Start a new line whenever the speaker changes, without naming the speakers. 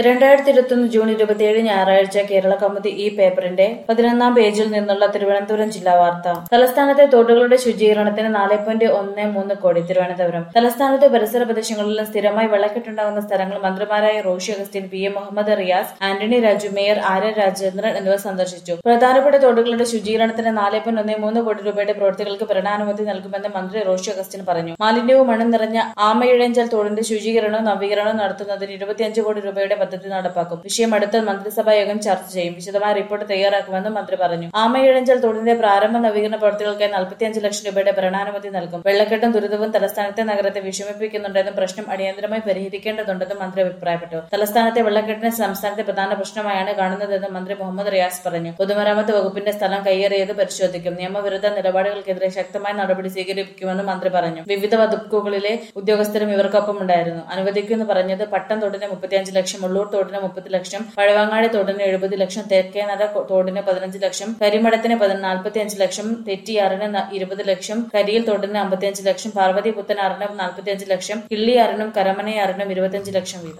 രണ്ടായിരത്തി ഇരുപത്തൊന്ന് ജൂൺ ഇരുപത്തിയേഴ് ഞായറാഴ്ച കേരള കൗമുദി ഈ പേപ്പറിന്റെ പതിനൊന്നാം പേജിൽ നിന്നുള്ള തിരുവനന്തപുരം ജില്ലാ വാർത്ത തലസ്ഥാനത്തെ തോടുകളുടെ ശുചീകരണത്തിന് നാല് പോയിന്റ് ഒന്ന് മൂന്ന് കോടി തിരുവനന്തപുരം തലസ്ഥാനത്തെ പരിസര പ്രദേശങ്ങളിലും സ്ഥിരമായി വെള്ളക്കെട്ടുണ്ടാകുന്ന സ്ഥലങ്ങൾ മന്ത്രിമാരായ Roshy Augustine P A Muhammad Riyas Antony Raju mayor Arya Rajendran എന്നിവർ സന്ദർശിച്ചു പ്രധാനപ്പെട്ട തോടുകളുടെ ശുചീകരണത്തിന് നാല് പോയിന്റ് ഒന്ന് മൂന്ന് കോടി രൂപയുടെ പ്രവൃത്തികൾക്ക് ഭരണാനുമതി നൽകുമെന്ന് മന്ത്രി റോഷി അഗസ്റ്റിൻ പറഞ്ഞു മാലിന്യവും മണ്ണും നിറഞ്ഞ ആമയിഴഞ്ചൽ തോടിന്റെ ശുചീകരണവും നവീകരണവും നടത്തുന്നതിന് ഇരുപത്തിയഞ്ച് കോടി രൂപയുടെ പദ്ധതി നടപ്പാക്കും വിഷയം അടുത്ത മന്ത്രിസഭാ യോഗം ചർച്ച ചെയ്യും വിശദമായ റിപ്പോർട്ട് തയ്യാറാക്കുമെന്നും മന്ത്രി പറഞ്ഞു ആമയിഴഞ്ചൽ തോടിന്റെ പ്രാരംഭ നവീകരണ പ്രവൃത്തികൾക്കായി നാൽപ്പത്തിയഞ്ച് ലക്ഷം രൂപയുടെ ഭരണാനുമതി നൽകും വെള്ളക്കെട്ടും ദുരിതവും തലസ്ഥാനത്തെ നഗരത്തെ വിഷമിപ്പിക്കുന്നുണ്ടെന്നും പ്രശ്നം അടിയന്തരമായി പരിഹരിക്കേണ്ടതുണ്ടെന്നും മന്ത്രി അഭിപ്രായപ്പെട്ടു തലസ്ഥാനത്തെ വെള്ളക്കെട്ടിനെ സംസ്ഥാനത്തെ പ്രധാന പ്രശ്നമായാണ് കാണുന്നതെന്നും മന്ത്രി മുഹമ്മദ് റിയാസ് പറഞ്ഞു പൊതുമരാമത്ത് വകുപ്പിന്റെ സ്ഥലം കയ്യേറിയത് പരിശോധിക്കും നിയമവിരുദ്ധ നിലപാടുകൾക്കെതിരെ ശക്തമായ നടപടി സ്വീകരിക്കുമെന്നും മന്ത്രി പറഞ്ഞു വിവിധ വകുപ്പുകളിലെ ഉദ്യോഗസ്ഥരും ഇവർക്കൊപ്പം ഉണ്ടായിരുന്നു അനുവദിക്കുമെന്ന് പറഞ്ഞത് പട്ടം തോടിന് മുപ്പത്തിയഞ്ച് ലക്ഷം ഉള്ളൂർ തോടിന് മുപ്പത് ലക്ഷം പഴവങ്ങാടി തോടിന് എഴുപത് ലക്ഷം തേക്കേനര തോടിന് പതിനഞ്ച് ലക്ഷം കരിമടത്തിന് നാൽപ്പത്തിയഞ്ച് ലക്ഷം തെറ്റിയാറിന് ന- ഇരുപത് ലക്ഷം കരിയിൽ തോടിന് അമ്പത്തിയഞ്ച് ലക്ഷം പാർവതി പുത്തനാറിന് നാൽപ്പത്തിയഞ്ച് ലക്ഷം കിള്ളിയാറിനും കരമനയാറിനും ഇരുപത്തിയഞ്ച് ലക്ഷം വീതം